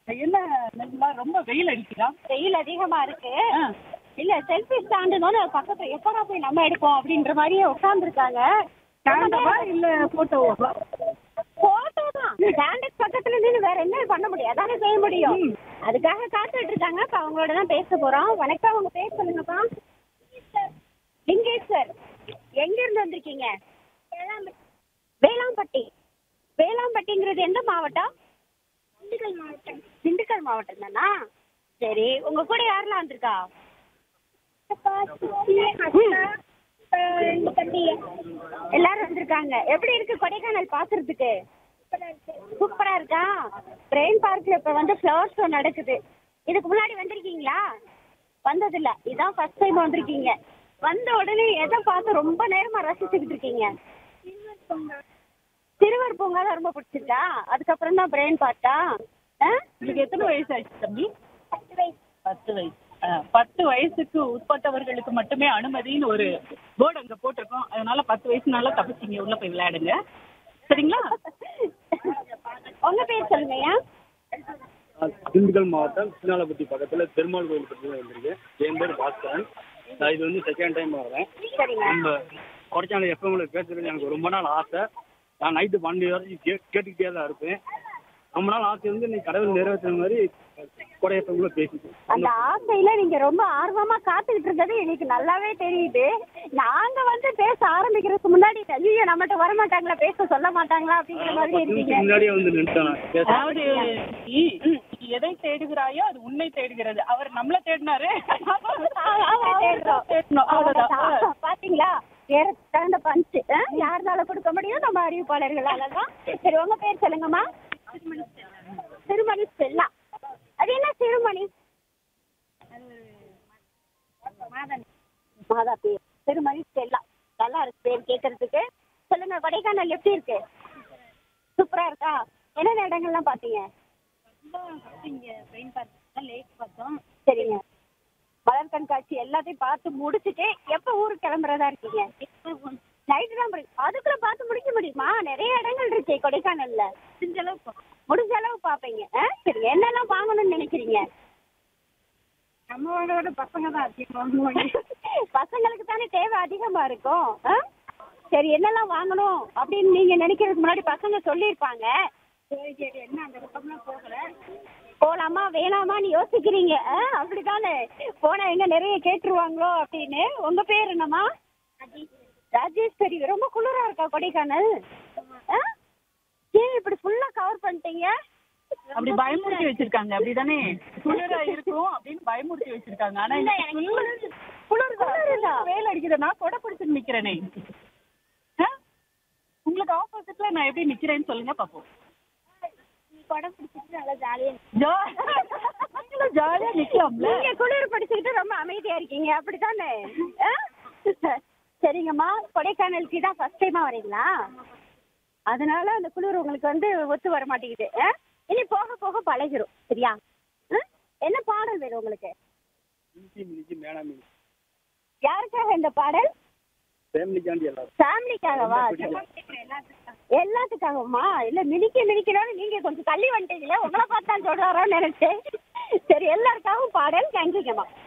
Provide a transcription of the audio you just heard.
என்ன நிர்மலா ரொம்ப வெயில் அடிக்குதா வெயில் அதிகமா இருக்கு ஆ. இல்ல செல்ஃபி ஸ்டாண்டுனோட பக்கத்துல எப்படா போய் நம்ம எடுப்போம் அப்படின்ற மாதிரியே உட்கார்ந்துருக்காங்க ஸ்டாண்டவா இல்ல போட்டோவா போட்டோ தான் ஸ்டாண்டுக்கு பக்கத்துல நின்று வேற என்ன பண்ண முடியும் அதானே செய்ய முடியும் அதுக்காக காத்துட்டு இருக்காங்க இப்ப அவங்களோட தான் பேச போறோம் வணக்கம் உங்க பேர் சொல்லுங்கப்பா லிங்கேஸ்வர் எங்க இருந்து வந்திருக்கீங்க வேளாம்பட்டி வேளாம்பட்டிங்கிறது எந்த மாவட்டம் திண்டுக்கல் மாவட்டம் திண்டுக்கல் மாவட்டம் தானா சரி உங்க கூட யாரெல்லாம் வந்திருக்கா எல்லாரும் வந்திருக்காங்க எப்படி இருக்கு கொடைக்கானல் பாக்குறதுக்கு சூப்பரா இருக்கா பிரெயின் பார்க்ல இப்ப வந்து ஃப்ளவர் ஷோ நடக்குது இதுக்கு முன்னாடி வந்திருக்கீங்களா வந்ததில்ல இதான் ஃபர்ஸ்ட் டைம் வந்திருக்கீங்க வந்த உடனே எதை பார்த்து ரொம்ப நேரமா ரசிச்சுக்கிட்டு இருக்கீங்க சிறுவர் பூங்கா தான் ரொம்ப பிடிச்சிருக்கா அதுக்கப்புறம் தான் பிரெயின் பார்ட்டா உங்களுக்கு எத்தனை வயசு ஆச்சு தம்பி பத்து வயசு ஆ, பத்து வயசுக்கு உட்பட்டவர்களுக்கு மட்டுமே அனுமதின்னு ஒரு போர்டு அங்க போட்டிருக்கோம் அதனால பத்து வயசுனால தப்பிச்சிங்க உள்ள போய் விளையாடுங்க சரிங்களா உங்க பேர் சொல்லுங்கய்யா திண்டுக்கல் மாவட்டம் சின்னாலப்பட்டி பக்கத்தில் பெருமாள் கோயில் பக்கத்தில் வந்திருக்கேன் என் பேர் பாஸ்கரன் நான் இது வந்து செகண்ட் டைம் வரேன் சரிங்க நம்ம கொடைக்கானல் எஃப்எம்ல பேசுறது எனக்கு ரொம்ப நாள் ஆசை நான் நைட்டு பன்னெண்டு வரைக்கும் கே கேட்டுக்கிட்டே தான் இருப்பேன் ரொம்ப நாள் ஆசை வந்து நீ கடவுள் நிறைவேற்றுற மாதிரி கொடை எஃப்எம்ல பேசிட்டேன் அந்த ஆசையில நீங்க ரொம்ப ஆர்வமா காத்துக்கிட்டு இருந்தது எனக்கு நல்லாவே தெரியுது நாங்க வந்து பேச ஆரம்பிக்கிறதுக்கு முன்னாடி ஐயோ நம்மகிட்ட வர மாட்டாங்களா பேச சொல்ல மாட்டாங்களா அப்படிங்கிற மாதிரி பத்து இருக்கீங்க நிமிஷம் முன்னாடியே வந்து நின்றுட்டேன் நான் பேச அதாவது நீ நீ எதை தேடுகிறாயோ அது உன்னை தேடுகிறது அவர் நம்மள தேடினாரு தேடணும் அவ்வளவுதான் பாத்தீங்களா வேற தகுந்த பஞ்சு யாருனால கொடுக்க முடியும் நம்ம அறிவிப்பாளர்களால தான் சரி உங்க பேர் சொல்லுங்கம்மா திருமணி ஸ்டெல்லா அது என்ன திருமணி மாதா பேர் திருமணி ஸ்டெல்லா நல்லா இருக்கு பேர் கேட்கறதுக்கு சொல்லுங்க கொடைக்கானல் எப்படி இருக்கு சூப்பரா இருக்கா என்னென்ன இடங்கள்லாம் பாத்தீங்க சரிங்க மலர் கண்காட்சி எல்லாத்தையும் பார்த்து முடிச்சுட்டு எப்ப ஊருக்கு கிளம்புறதா இருக்கீங்க நைட்டு தான் போறீங்க அதுக்குள்ள பார்த்து முடிக்க முடியுமா நிறைய இடங்கள் இருக்கே கொடைக்கானல்ல முடிஞ்ச அளவு முடிஞ்ச அளவு பாப்பீங்க ஆ? சரி என்னெல்லாம் வாங்கணும்னு நினைக்கிறீங்க நம்மளோட பசங்க தான் பசங்களுக்கு தானே தேவை அதிகமா இருக்கும் ஆ? சரி என்னெல்லாம் வாங்கணும் அப்படின்னு நீங்க நினைக்கிறதுக்கு முன்னாடி பசங்க சொல்லியிருப்பாங்க சரி சரி என்ன அந்த பக்கம்லாம் போகல போலாமா வேணாமான்னு யோசிக்கிறீங்க ஆ? அப்படிதானே போனா எங்க நிறைய கேட்டுருவாங்களோ அப்படின்னு உங்க பேர் என்னம்மா ராஜேஸ்வரி ரொம்ப குளிரா இருக்கா கொடைக்கானல் ஆ? ஏன் இப்படி ஃபுல்லா கவர் பண்ணிட்டீங்க அப்படி பயமுறுத்தி வச்சிருக்காங்க அப்படிதானே குளிரா இருக்கும் அப்படின்னு பயமுறுத்தி வச்சிருக்காங்க ஆனா இல்ல, இன்னைக்கு எனக்கு குளிர் குளிருதா? குளிருதா? வேலை அடிக்குது நான் கொடை பிடிச்சு நிக்கிறேனே ஆ? உங்களுக்கு ஆப்போசிட்ல நான் எப்படி நிக்கிறேன்னு சொல்லுங்க பாப்போம் படம் பிடிச்சிட்டு நல்லா ஜாலியா ஜா- ஜாலியா நிக்கலாம்ல நீங்க குளிர் படிச்சுக்கிட்டு ரொம்ப அமைதியா இருக்கீங்க அப்படித்தானே ஆ? சரிங்கம்மா கொடைக்கானலுக்கு தான் ஃபர்ஸ்ட் டைமா வரீங்களா அதனால அந்த குளிர் உங்களுக்கு வந்து ஒத்து வர மாட்டேங்குது ஆ? இனி போக போக பழகிரும் சரியா ஆ? என்ன பாடல் வேணும் உங்களுக்கு மினிக்கி மினிக்கி மேடா மினிக்கி யாருக்காக இந்த பாடல் ஃபேமிலிக்காண்டி எல்லாரும் ஃபேமிலிக்காகவா எல்லாத்துக்காகவுமா இல்ல மினிக்க மினிக்கணும்னு நீங்க கொஞ்சம் தள்ளி வந்துட்டீங்களே உங்களை பார்த்தா சொல்றாரோன்னு நினைச்சேன் சரி எல்லாருக்காகவும் பாடல் தேங்க்யூங்கம்மா